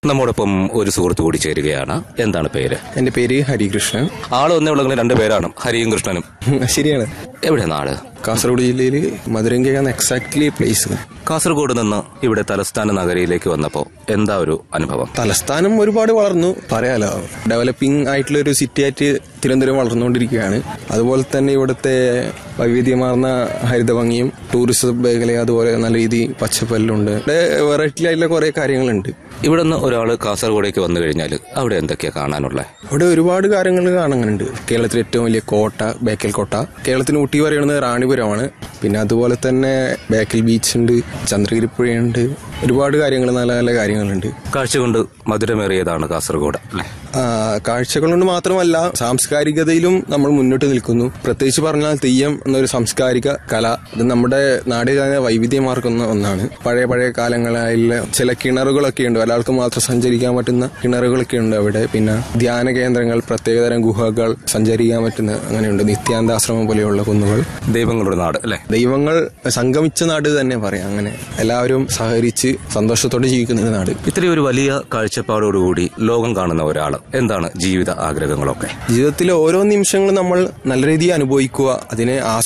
നമ്മോടൊപ്പം ഒരു സുഹൃത്ത് കൂടി ചേരുകയാണ് എന്താണ് പേര് എന്റെ പേര് ഹരികൃഷ്ണൻ ആള് ഒന്നേ ഉള്ളെങ്കിൽ രണ്ട് പേരാണ് ഹരിയും കൃഷ്ണനും ശരിയാണ് എവിടെ നാട് കാസർഗോഡ് ജില്ലയിൽ മധുരങ്കയാണ് എക്സാക്ട്ലി പ്ലേസ് കാസർഗോഡ് നിന്ന് ഇവിടെ തലസ്ഥാന നഗരിയിലേക്ക് വന്നപ്പോൾ എന്താ ഒരു അനുഭവം തലസ്ഥാനം ഒരുപാട് വളർന്നു പറയാലോ ഡെവലപ്പിംഗ് ആയിട്ടുള്ള ഒരു സിറ്റി ആയിട്ട് തിരുവനന്തപുരം വളർന്നുകൊണ്ടിരിക്കുകയാണ് അതുപോലെ തന്നെ ഇവിടുത്തെ വൈവിധ്യമാർന്ന ഹരിതഭംഗിയും ടൂറിസം മേഖല അതുപോലെ നല്ല രീതി പച്ചപ്പെല്ലാം ഉണ്ട് ഇവിടെ വെറൈറ്റി ആയിട്ടുള്ള കുറെ കാര്യങ്ങളുണ്ട് ഇവിടെ നിന്ന് ഒരാൾ കാസർഗോഡേക്ക് വന്നു കഴിഞ്ഞാൽ അവിടെ എന്തൊക്കെയാ കാണാനുള്ളത് അവിടെ ഒരുപാട് കാര്യങ്ങൾ കാണുന്നുണ്ട് കേരളത്തിലെ ഏറ്റവും വലിയ കോട്ട ബേക്കൽ കോട്ട കേരളത്തിന് ഊട്ടി പറയുന്നത് റാണിപുരമാണ് പിന്നെ അതുപോലെ തന്നെ ബേക്കൽ ബീച്ച് ഉണ്ട് ചന്ദ്രഗിരി പുഴയുണ്ട് ഒരുപാട് കാര്യങ്ങൾ നല്ല നല്ല കാര്യങ്ങളുണ്ട് കാഴ്ച കൊണ്ട് മധുരമേറിയതാണ് കാസർഗോഡ് അല്ലേ ആ, കാഴ്ചകൾ കൊണ്ട് മാത്രമല്ല സാംസ്കാരികതയിലും നമ്മൾ മുന്നോട്ട് നിൽക്കുന്നു പ്രത്യേകിച്ച് പറഞ്ഞാൽ തെയ്യം എന്നൊരു സാംസ്കാരിക കല ഇത് നമ്മുടെ നാടിൽ തന്നെ വൈവിധ്യമാർക്കുന്ന ഒന്നാണ് പഴയ പഴയ കാലങ്ങളിലെ ചില കിണറുകളൊക്കെ ഉണ്ട് ഒരാൾക്ക് മാത്രം സഞ്ചരിക്കാൻ പറ്റുന്ന കിണറുകളൊക്കെ ഉണ്ട് അവിടെ പിന്നെ ധ്യാന കേന്ദ്രങ്ങൾ പ്രത്യേകതരം ഗുഹകൾ സഞ്ചരിക്കാൻ പറ്റുന്ന അങ്ങനെയുണ്ട് നിത്യാന്താശ്രമം പോലെയുള്ള കുന്നുകൾ ദൈവങ്ങളുടെ നാട് അല്ലേ ദൈവങ്ങൾ സംഗമിച്ച നാട് തന്നെ പറയാം അങ്ങനെ എല്ലാവരും സഹകരിച്ച് സന്തോഷത്തോടെ ജീവിക്കുന്ന ഒരു നാട് ഇത്രയും ഒരു വലിയ കാഴ്ചപ്പാടോടുകൂടി ലോകം കാണുന്ന ഒരാൾ എന്താണ് ജീവിത ആഗ്രഹങ്ങളൊക്കെ ജീവിതത്തിലെ ഓരോ നിമിഷങ്ങളും നമ്മൾ നല്ല രീതിയിൽ അനുഭവിക്കുക അതിനെ